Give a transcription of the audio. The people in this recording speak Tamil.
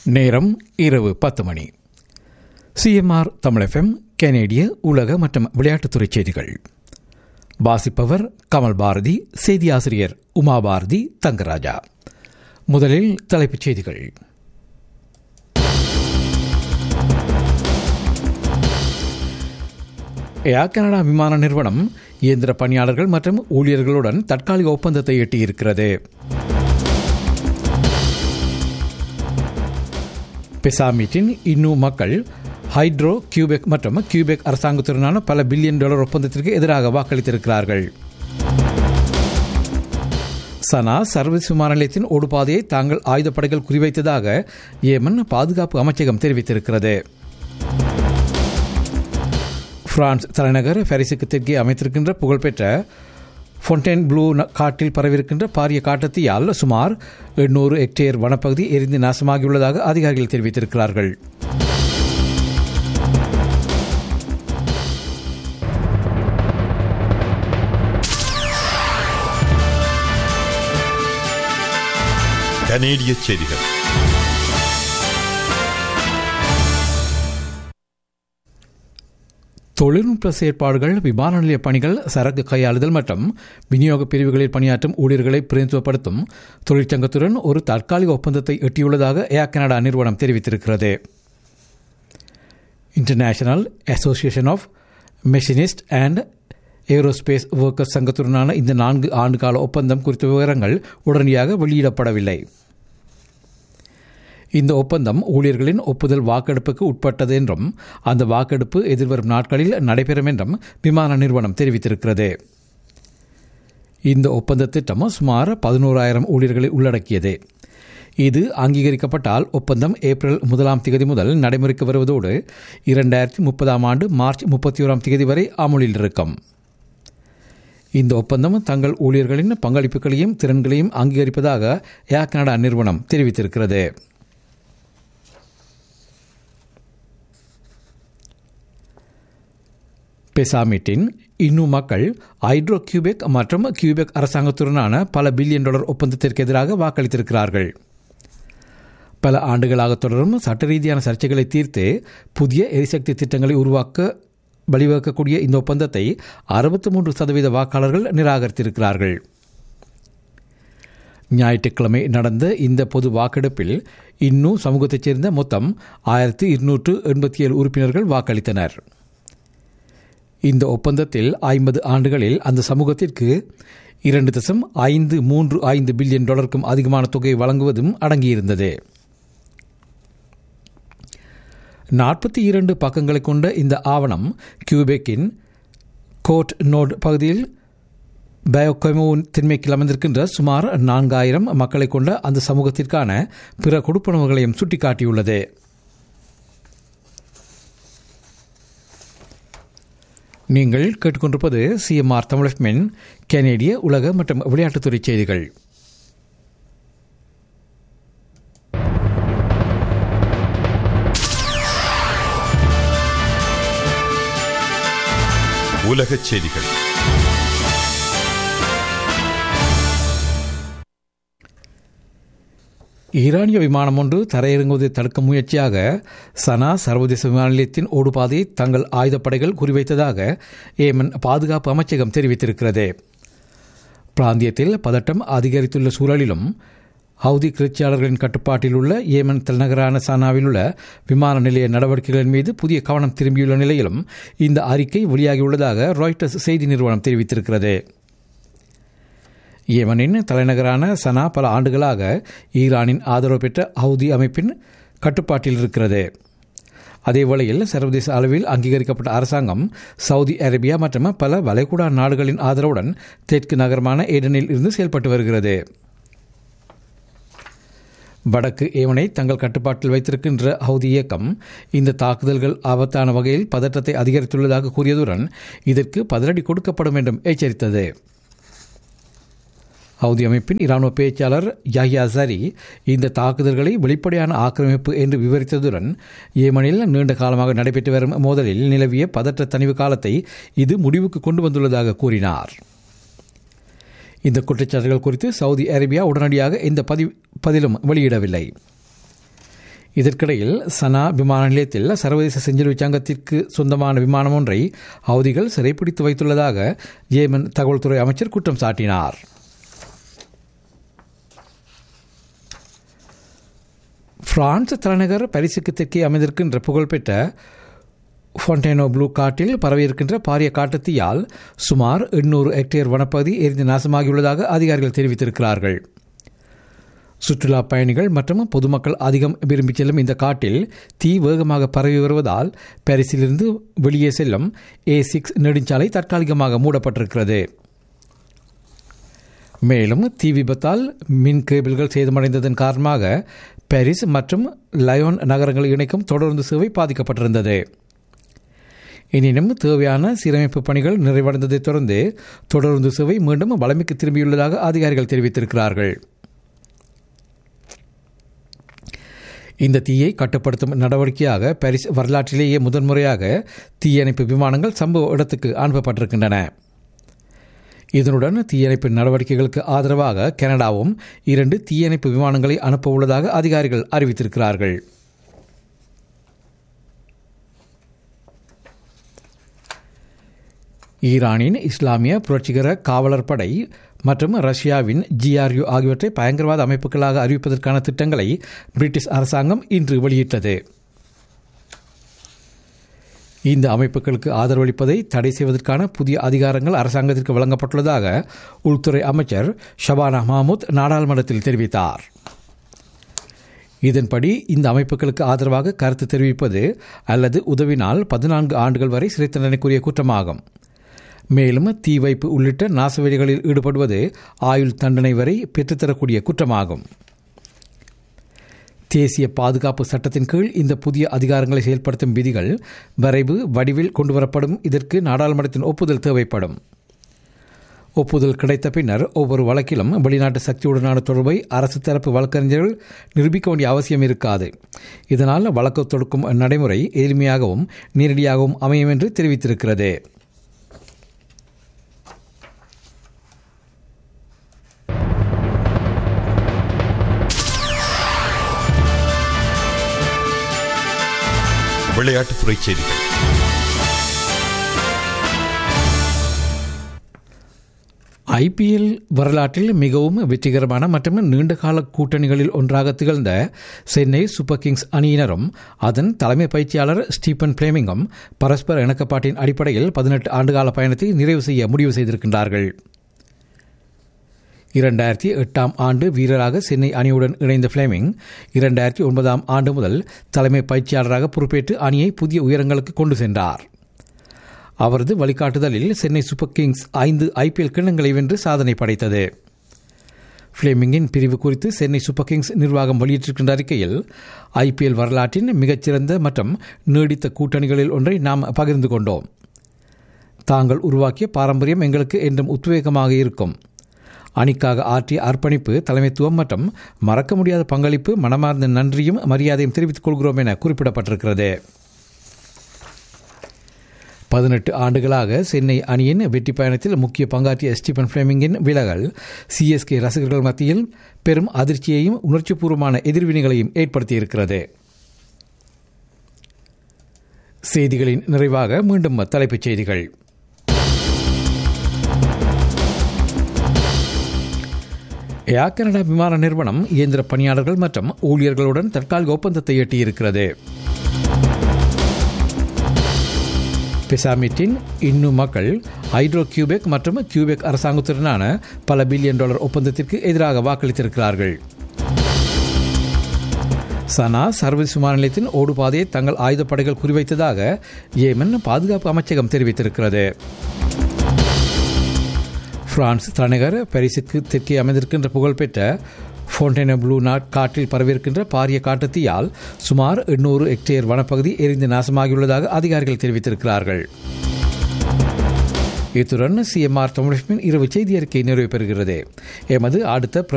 நேரம் இரவு பத்து மணி சிஎம்ஆர் தமிழ் கனேடிய உலக மற்றும் விளையாட்டுத்துறை செய்திகள் வாசிப்பவர் கமல் பாரதி செய்தி ஆசிரியர் உமா பாரதி தங்கராஜா முதலில் தலைப்புச் செய்திகள் ஏர் கனடா விமான நிறுவனம் இயந்திர பணியாளர்கள் மற்றும் ஊழியர்களுடன் தற்காலிக ஒப்பந்தத்தை எட்டியிருக்கிறது பெசாமீட்டின் இன்னும் மக்கள் ஹைட்ரோ கியூபெக் மற்றும் கியூபெக் அரசாங்கத்துடனான பல பில்லியன் டாலர் ஒப்பந்தத்திற்கு எதிராக வாக்களித்திருக்கிறார்கள் சனா சர்வீஸ் விமான நிலையத்தின் ஓடுபாதையை தாங்கள் ஆயுதப்படைகள் குறிவைத்ததாக ஏமன் பாதுகாப்பு அமைச்சகம் தெரிவித்திருக்கிறது பிரான்ஸ் தலைநகர் பாரிஸுக்கு தெற்கே அமைத்திருக்கின்ற புகழ்பெற்ற ஃபொன்டேன் ப்ளூ காட்டில் பரவியிருக்கின்ற பாரிய காட்டத்தியால் சுமார் எண்ணூறு ஹெக்டேர் வனப்பகுதி எரிந்து நாசமாகியுள்ளதாக அதிகாரிகள் தெரிவித்திருக்கிறார்கள் கனேடிய செய்திகள் தொழில்நுட்ப செயற்பாடுகள் விமான நிலைய பணிகள் சரக்கு கையாளுதல் மற்றும் விநியோக பிரிவுகளில் பணியாற்றும் ஊழியர்களை பிரதிநிதித்துவப்படுத்தும் தொழிற்சங்கத்துடன் ஒரு தற்காலிக ஒப்பந்தத்தை எட்டியுள்ளதாக ஏர் கனடா நிறுவனம் தெரிவித்திருக்கிறது International Association of Machinist and Aerospace Workers சங்கத்துடனான இந்த நான்கு ஆண்டுகால ஒப்பந்தம் குறித்த விவரங்கள் உடனடியாக வெளியிடப்படவில்லை இந்த ஒப்பந்தம் ஊழியர்களின் ஒப்புதல் வாக்கெடுப்புக்கு உட்பட்டது என்றும் அந்த வாக்கெடுப்பு எதிர்வரும் நாட்களில் நடைபெறும் என்றும் விமான நிறுவனம் தெரிவித்திருக்கிறது இந்த ஒப்பந்த திட்டம் சுமார் பதினோராயிரம் ஊழியர்களை உள்ளடக்கியது இது அங்கீகரிக்கப்பட்டால் ஒப்பந்தம் ஏப்ரல் முதலாம் திகதி முதல் நடைமுறைக்கு வருவதோடு இரண்டாயிரத்தி முப்பதாம் ஆண்டு மார்ச் முப்பத்தி ஓராம் திகதி வரை அமுலில் இருக்கும் இந்த ஒப்பந்தம் தங்கள் ஊழியர்களின் பங்களிப்புகளையும் திறன்களையும் அங்கீகரிப்பதாக ஏர் கனடா நிறுவனம் தெரிவித்திருக்கிறது பெசாமிட்டின் இன்னும் மக்கள் ஹைட்ரோ கியூபெக் மற்றும் கியூபெக் அரசாங்கத்துடனான பல பில்லியன் டாலர் ஒப்பந்தத்திற்கு எதிராக வாக்களித்திருக்கிறார்கள் பல ஆண்டுகளாக தொடரும் சட்ட ரீதியான சர்ச்சைகளை தீர்த்து புதிய எரிசக்தி திட்டங்களை உருவாக்க வழிவகுக்கக்கூடிய இந்த ஒப்பந்தத்தை அறுபத்தி மூன்று சதவீத வாக்காளர்கள் நிராகரித்திருக்கிறார்கள் ஞாயிற்றுக்கிழமை நடந்த இந்த பொது வாக்கெடுப்பில் இன்னும் சமூகத்தைச் சேர்ந்த மொத்தம் ஆயிரத்தி இருநூற்று எண்பத்தி ஏழு உறுப்பினர்கள் வாக்களித்தனர் இந்த ஒப்பந்தத்தில் ஐம்பது ஆண்டுகளில் அந்த சமூகத்திற்கு இரண்டு தசம் ஐந்து மூன்று ஐந்து பில்லியன் டாலருக்கும் அதிகமான தொகையை வழங்குவதும் அடங்கியிருந்தது நாற்பத்தி இரண்டு பக்கங்களை கொண்ட இந்த ஆவணம் கியூபெக்கின் கோட் நோட் பகுதியில் பயோகெமோன் திண்மைக்கில் அமைந்திருக்கின்ற சுமார் நான்காயிரம் மக்களை கொண்ட அந்த சமூகத்திற்கான பிற கொடுப்பனவுகளையும் சுட்டிக்காட்டியுள்ளது நீங்கள் கேட்டுக்கொண்டிருப்பது சிஎம்ஆர் தமிழ் கனேடிய உலக மற்றும் விளையாட்டுத்துறை செய்திகள் உலகச் செய்திகள் ஈரானிய விமானம் ஒன்று தரையிறங்குவதை தடுக்கும் முயற்சியாக சனா சர்வதேச விமான நிலையத்தின் ஓடுபாதையை தங்கள் ஆயுதப்படைகள் குறிவைத்ததாக ஏமன் பாதுகாப்பு அமைச்சகம் தெரிவித்திருக்கிறது பிராந்தியத்தில் பதட்டம் அதிகரித்துள்ள சூழலிலும் ஹவுதி கிளர்ச்சியாளர்களின் கட்டுப்பாட்டில் உள்ள ஏமன் தலைநகரான சனாவில் உள்ள விமான நிலைய நடவடிக்கைகளின் மீது புதிய கவனம் திரும்பியுள்ள நிலையிலும் இந்த அறிக்கை வெளியாகியுள்ளதாக ராய்டர்ஸ் செய்தி நிறுவனம் தெரிவித்திருக்கிறது ஏமனின் தலைநகரான சனா பல ஆண்டுகளாக ஈரானின் ஆதரவு பெற்ற ஹவுதி அமைப்பின் கட்டுப்பாட்டில் இருக்கிறது அதேவேளையில் சர்வதேச அளவில் அங்கீகரிக்கப்பட்ட அரசாங்கம் சவுதி அரேபியா மற்றும் பல வளைகுடா நாடுகளின் ஆதரவுடன் தெற்கு நகரமான ஏடனில் இருந்து செயல்பட்டு வருகிறது வடக்கு ஏவனை தங்கள் கட்டுப்பாட்டில் வைத்திருக்கின்ற ஹவுதி இயக்கம் இந்த தாக்குதல்கள் ஆபத்தான வகையில் பதற்றத்தை அதிகரித்துள்ளதாக கூறியதுடன் இதற்கு பதிலடி கொடுக்கப்படும் என்றும் எச்சரித்தது ஹவுதி அமைப்பின் இராணுவ பேச்சாளர் யாஹியா சரி இந்த தாக்குதல்களை வெளிப்படையான ஆக்கிரமிப்பு என்று விவரித்ததுடன் ஏமனில் நீண்ட காலமாக நடைபெற்று வரும் மோதலில் நிலவிய பதற்ற தணிவு காலத்தை இது முடிவுக்கு கொண்டு வந்துள்ளதாக கூறினார் இந்த குற்றச்சாட்டுகள் குறித்து சவுதி அரேபியா உடனடியாக எந்த பதிவு பதிலும் வெளியிடவில்லை இதற்கிடையில் சனா விமான நிலையத்தில் சர்வதேச செஞ்சிலுவை சங்கத்திற்கு சொந்தமான விமானம் ஒன்றை ஹவுதிகள் சிறைப்பிடித்து வைத்துள்ளதாக ஏமன் தகவல்துறை அமைச்சர் குற்றம் சாட்டினார் பிரான்ஸ் தலைநகர் பரிசுக்கு தெற்கே அமைந்திருக்கின்ற புகழ்பெற்ற ஃபொண்டேனோ ப்ளூ காட்டில் பரவியிருக்கின்ற பாரிய காட்டுத்தீயால் சுமார் எண்ணூறு ஹெக்டேர் வனப்பகுதி எரிந்து நாசமாகியுள்ளதாக அதிகாரிகள் தெரிவித்திருக்கிறார்கள் சுற்றுலா பயணிகள் மற்றும் பொதுமக்கள் அதிகம் விரும்பி செல்லும் இந்த காட்டில் தீ வேகமாக பரவி வருவதால் பாரிஸிலிருந்து வெளியே செல்லும் ஏ சிக்ஸ் நெடுஞ்சாலை தற்காலிகமாக மூடப்பட்டிருக்கிறது மேலும் தீ விபத்தால் மின் கேபிள்கள் சேதமடைந்ததன் காரணமாக பாரிஸ் மற்றும் லயோன் நகரங்களை இணைக்கும் தொடர்ந்து சேவை பாதிக்கப்பட்டிருந்தது எனினும் தேவையான சீரமைப்பு பணிகள் நிறைவடைந்ததைத் தொடர்ந்து தொடர்ந்து சேவை மீண்டும் வளமைக்கு திரும்பியுள்ளதாக அதிகாரிகள் தெரிவித்திருக்கிறார்கள் இந்த தீயை கட்டுப்படுத்தும் நடவடிக்கையாக பாரிஸ் வரலாற்றிலேயே முதன்முறையாக தீயணைப்பு விமானங்கள் சம்பவ இடத்துக்கு அனுப்பப்பட்டிருக்கின்றன இதனுடன் தீயணைப்பு நடவடிக்கைகளுக்கு ஆதரவாக கனடாவும் இரண்டு தீயணைப்பு விமானங்களை அனுப்ப உள்ளதாக அதிகாரிகள் அறிவித்திருக்கிறார்கள் ஈரானின் இஸ்லாமிய புரட்சிகர காவலர் படை மற்றும் ரஷ்யாவின் ஜிஆர்யு ஆகியவற்றை பயங்கரவாத அமைப்புகளாக அறிவிப்பதற்கான திட்டங்களை பிரிட்டிஷ் அரசாங்கம் இன்று வெளியிட்டது இந்த அமைப்புகளுக்கு ஆதரவளிப்பதை தடை செய்வதற்கான புதிய அதிகாரங்கள் அரசாங்கத்திற்கு வழங்கப்பட்டுள்ளதாக உள்துறை அமைச்சர் ஷபானா மாமூத் நாடாளுமன்றத்தில் தெரிவித்தார் இதன்படி இந்த அமைப்புகளுக்கு ஆதரவாக கருத்து தெரிவிப்பது அல்லது உதவினால் பதினான்கு ஆண்டுகள் வரை சிறை தண்டனைக்குரிய குற்றமாகும் மேலும் தீ வைப்பு உள்ளிட்ட நாசவேலிகளில் ஈடுபடுவது ஆயுள் தண்டனை வரை பெற்றுத்தரக்கூடிய குற்றமாகும் தேசிய பாதுகாப்பு சட்டத்தின் கீழ் இந்த புதிய அதிகாரங்களை செயல்படுத்தும் விதிகள் வரைவு வடிவில் கொண்டுவரப்படும் இதற்கு நாடாளுமன்றத்தின் ஒப்புதல் தேவைப்படும் ஒப்புதல் கிடைத்த பின்னர் ஒவ்வொரு வழக்கிலும் வெளிநாட்டு சக்தியுடனான தொடர்பை அரசு தரப்பு வழக்கறிஞர்கள் நிரூபிக்க வேண்டிய அவசியம் இருக்காது இதனால் வழக்கு தொடுக்கும் நடைமுறை எளிமையாகவும் நேரடியாகவும் அமையும் என்று தெரிவித்திருக்கிறது விளையாட்டுத்துறை செய்திகள் ஐபிஎல் வரலாற்றில் மிகவும் வெற்றிகரமான மற்றும் நீண்டகால கூட்டணிகளில் ஒன்றாக திகழ்ந்த சென்னை சூப்பர் கிங்ஸ் அணியினரும் அதன் தலைமை பயிற்சியாளர் ஸ்டீபன் பிளேமிங்கும் பரஸ்பர இணக்கப்பாட்டின் அடிப்படையில் பதினெட்டு ஆண்டுகால பயணத்தை நிறைவு செய்ய முடிவு செய்திருக்கின்றார்கள் இரண்டாயிரத்தி எட்டாம் ஆண்டு வீரராக சென்னை அணியுடன் இணைந்த பிளேமிங் இரண்டாயிரத்தி ஒன்பதாம் ஆண்டு முதல் தலைமை பயிற்சியாளராக பொறுப்பேற்று அணியை புதிய உயரங்களுக்கு கொண்டு சென்றார் அவரது வழிகாட்டுதலில் சென்னை சூப்பர் கிங்ஸ் ஐந்து ஐபிஎல் கிண்ணங்களை வென்று சாதனை படைத்தது ஃபிளேமிங்கின் பிரிவு குறித்து சென்னை சூப்பர் கிங்ஸ் நிர்வாகம் வெளியிட்டிருக்கின்ற அறிக்கையில் ஐபிஎல் வரலாற்றின் மிகச்சிறந்த மற்றும் நீடித்த கூட்டணிகளில் ஒன்றை நாம் பகிர்ந்து கொண்டோம் தாங்கள் உருவாக்கிய பாரம்பரியம் எங்களுக்கு என்றும் உத்வேகமாக இருக்கும் அணிக்காக ஆற்றிய அர்ப்பணிப்பு தலைமைத்துவம் மற்றும் மறக்க முடியாத பங்களிப்பு மனமார்ந்த நன்றியும் மரியாதையும் தெரிவித்துக் கொள்கிறோம் என குறிப்பிடப்பட்டிருக்கிறது பதினெட்டு ஆண்டுகளாக சென்னை அணியின் வெற்றி பயணத்தில் முக்கிய பங்காற்றிய ஸ்டீபன் பிளேமிங்கின் விலகல் சிஎஸ்கே ரசிகர்கள் மத்தியில் பெரும் அதிர்ச்சியையும் உணர்ச்சிபூர்வமான எதிர்வினைகளையும் ஏற்படுத்தியிருக்கிறது செய்திகளின் நிறைவாக மீண்டும் தலைப்புச் செய்திகள் ஏர் கனடா விமான நிறுவனம் இயந்திர பணியாளர்கள் மற்றும் ஊழியர்களுடன் தற்காலிக ஒப்பந்தத்தை எட்டியிருக்கிறது பெசாமிட்டின் இன்னும் மக்கள் ஹைட்ரோ கியூபெக் மற்றும் கியூபெக் அரசாங்கத்துடனான பல பில்லியன் டாலர் ஒப்பந்தத்திற்கு எதிராக வாக்களித்திருக்கிறார்கள் சனா சர்வதேச விமான நிலையத்தின் ஓடுபாதையை தங்கள் ஆயுதப்படைகள் குறிவைத்ததாக ஏமன் பாதுகாப்பு அமைச்சகம் தெரிவித்திருக்கிறது பிரான்ஸ் தலைநகர் பாரிஸுக்கு தெற்கே அமைந்திருக்கின்ற புகழ்பெற்ற ஃபோண்டேனோ ப்ளூ நாட் காற்றில் பரவியிருக்கின்ற பாரிய காட்டுத்தீயால் சுமார் எண்ணூறு ஹெக்டேர் வனப்பகுதி எரிந்து நாசமாகியுள்ளதாக அதிகாரிகள் தெரிவித்திருக்கிறார்கள் இத்துடன் சிஎம்ஆர் தமிழ் இரவு செய்தி அறிக்கை நிறைவு பெறுகிறது எமது அடுத்த